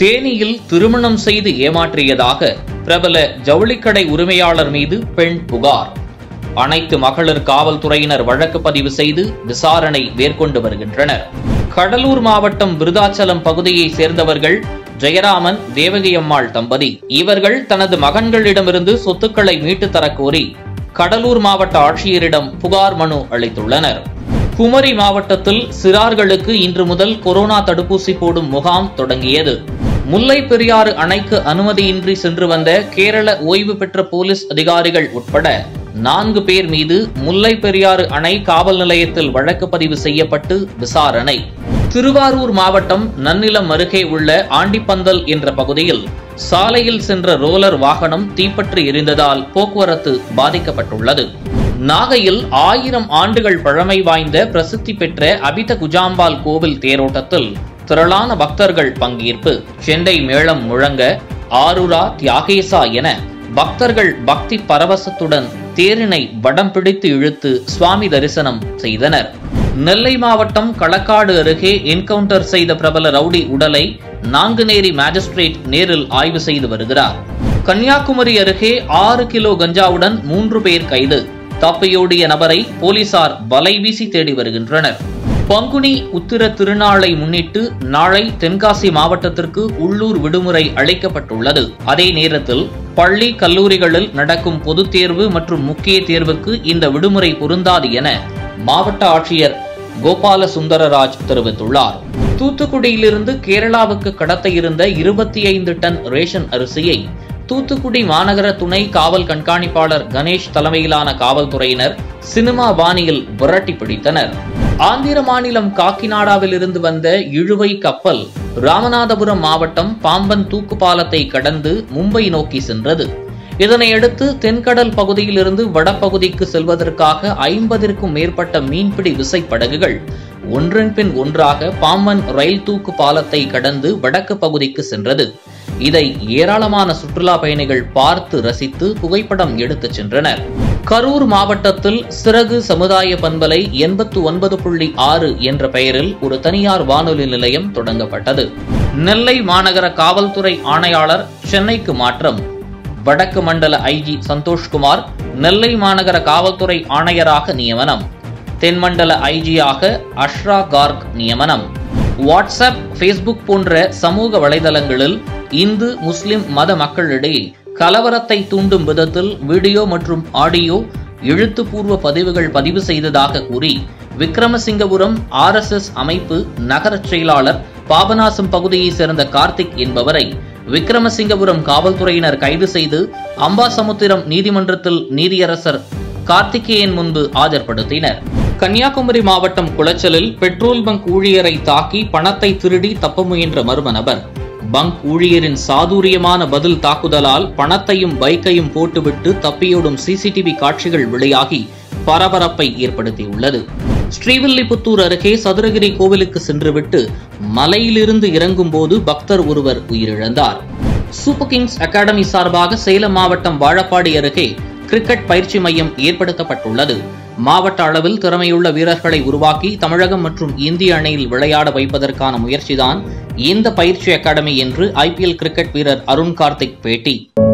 தேனியில் திருமணம் செய்து ஏமாற்றியதாக பிரபல ஜவுளிக்கடை உரிமையாளர் மீது பெண் புகார் அனைத்து மகளிர் காவல்துறையினர் வழக்கு பதிவு செய்து விசாரணை மேற்கொண்டு வருகின்றனர் கடலூர் மாவட்டம் விருதாச்சலம் பகுதியை சேர்ந்தவர்கள் ஜெயராமன் தேவகியம்மாள் தம்பதி இவர்கள் தனது மகன்களிடமிருந்து சொத்துக்களை மீட்டுத் தரக் கோரி கடலூர் மாவட்ட ஆட்சியரிடம் புகார் மனு அளித்துள்ளனர் குமரி மாவட்டத்தில் சிறார்களுக்கு இன்று முதல் கொரோனா தடுப்பூசி போடும் முகாம் தொடங்கியது முல்லை பெரியாறு அணைக்கு அனுமதியின்றி சென்று வந்த கேரள ஓய்வு பெற்ற போலீஸ் அதிகாரிகள் உட்பட நான்கு பேர் மீது முல்லை பெரியாறு அணை காவல் நிலையத்தில் வழக்கு பதிவு செய்யப்பட்டு விசாரணை திருவாரூர் மாவட்டம் நன்னிலம் அருகே உள்ள ஆண்டிப்பந்தல் என்ற பகுதியில் சாலையில் சென்ற ரோலர் வாகனம் தீப்பற்றி எரிந்ததால் போக்குவரத்து பாதிக்கப்பட்டுள்ளது நாகையில் ஆயிரம் ஆண்டுகள் பழமை வாய்ந்த பிரசித்தி பெற்ற அபித குஜாம்பால் கோவில் தேரோட்டத்தில் திரளான பக்தர்கள் பங்கேற்பு செண்டை மேளம் முழங்க ஆருரா தியாகேசா என பக்தர்கள் பக்தி பரவசத்துடன் தேரினை வடம் பிடித்து இழுத்து சுவாமி தரிசனம் செய்தனர் நெல்லை மாவட்டம் களக்காடு அருகே என்கவுண்டர் செய்த பிரபல ரவுடி உடலை நாங்குநேரி மேஜிஸ்ட்ரேட் நேரில் ஆய்வு செய்து வருகிறார் கன்னியாகுமரி அருகே ஆறு கிலோ கஞ்சாவுடன் மூன்று பேர் கைது தப்பியோடிய நபரை போலீசார் வலைவீசி தேடி வருகின்றனர் பங்குனி உத்திர திருநாளை முன்னிட்டு நாளை தென்காசி மாவட்டத்திற்கு உள்ளூர் விடுமுறை அளிக்கப்பட்டுள்ளது அதே நேரத்தில் பள்ளி கல்லூரிகளில் நடக்கும் பொதுத் தேர்வு மற்றும் முக்கிய தேர்வுக்கு இந்த விடுமுறை பொருந்தாது என மாவட்ட ஆட்சியர் கோபால சுந்தரராஜ் தெரிவித்துள்ளார் தூத்துக்குடியிலிருந்து கேரளாவுக்கு கடத்த இருந்த இருபத்தி ஐந்து டன் ரேஷன் அரிசியை தூத்துக்குடி மாநகர துணை காவல் கண்காணிப்பாளர் கணேஷ் தலைமையிலான காவல்துறையினர் சினிமா பாணியில் விரட்டி பிடித்தனர் ஆந்திர மாநிலம் காக்கிநாடாவில் இருந்து வந்த இழுவை கப்பல் ராமநாதபுரம் மாவட்டம் பாம்பன் தூக்கு பாலத்தை கடந்து மும்பை நோக்கி சென்றது இதனையடுத்து தென்கடல் பகுதியிலிருந்து வடபகுதிக்கு செல்வதற்காக ஐம்பதிற்கும் மேற்பட்ட மீன்பிடி விசைப்படகுகள் ஒன்றன் பின் ஒன்றாக பாம்பன் ரயில் தூக்கு பாலத்தை கடந்து வடக்கு பகுதிக்கு சென்றது இதை ஏராளமான சுற்றுலா பயணிகள் பார்த்து ரசித்து புகைப்படம் எடுத்துச் சென்றனர் கரூர் மாவட்டத்தில் சிறகு சமுதாய பண்பலை எண்பத்து ஒன்பது புள்ளி ஆறு என்ற பெயரில் ஒரு தனியார் வானொலி நிலையம் தொடங்கப்பட்டது நெல்லை மாநகர காவல்துறை ஆணையாளர் சென்னைக்கு மாற்றம் வடக்கு மண்டல ஐஜி சந்தோஷ்குமார் நெல்லை மாநகர காவல்துறை ஆணையராக நியமனம் தென்மண்டல ஐஜியாக அஷ்ரா கார்க் நியமனம் வாட்ஸ்அப் ஃபேஸ்புக் போன்ற சமூக வலைதளங்களில் இந்து முஸ்லிம் மத மக்களிடையே கலவரத்தை தூண்டும் விதத்தில் வீடியோ மற்றும் ஆடியோ எழுத்துப்பூர்வ பதிவுகள் பதிவு செய்ததாக கூறி விக்ரமசிங்கபுரம் ஆர்எஸ்எஸ் அமைப்பு நகர செயலாளர் பாபநாசம் பகுதியைச் சேர்ந்த கார்த்திக் என்பவரை விக்ரமசிங்கபுரம் காவல்துறையினர் கைது செய்து அம்பாசமுத்திரம் நீதிமன்றத்தில் நீதியரசர் கார்த்திகேயன் முன்பு ஆஜர்படுத்தினர் கன்னியாகுமரி மாவட்டம் குளச்சலில் பெட்ரோல் பங்க் ஊழியரை தாக்கி பணத்தை திருடி தப்ப முயன்ற மர்ம நபர் பங்க் ஊழியரின் சாதுரியமான பதில் தாக்குதலால் பணத்தையும் பைக்கையும் போட்டுவிட்டு தப்பியோடும் சிசிடிவி காட்சிகள் வெளியாகி பரபரப்பை ஏற்படுத்தியுள்ளது ஸ்ரீவில்லிபுத்தூர் அருகே சதுரகிரி கோவிலுக்கு சென்றுவிட்டு மலையிலிருந்து இறங்கும் போது பக்தர் ஒருவர் உயிரிழந்தார் சூப்பர் கிங்ஸ் அகாடமி சார்பாக சேலம் மாவட்டம் வாழப்பாடி அருகே கிரிக்கெட் பயிற்சி மையம் ஏற்படுத்தப்பட்டுள்ளது மாவட்ட அளவில் திறமையுள்ள வீரர்களை உருவாக்கி தமிழகம் மற்றும் இந்திய அணியில் விளையாட வைப்பதற்கான முயற்சிதான் இந்த பயிற்சி அகாடமி என்று ஐபிஎல் கிரிக்கெட் வீரர் அருண் கார்த்திக் பேட்டி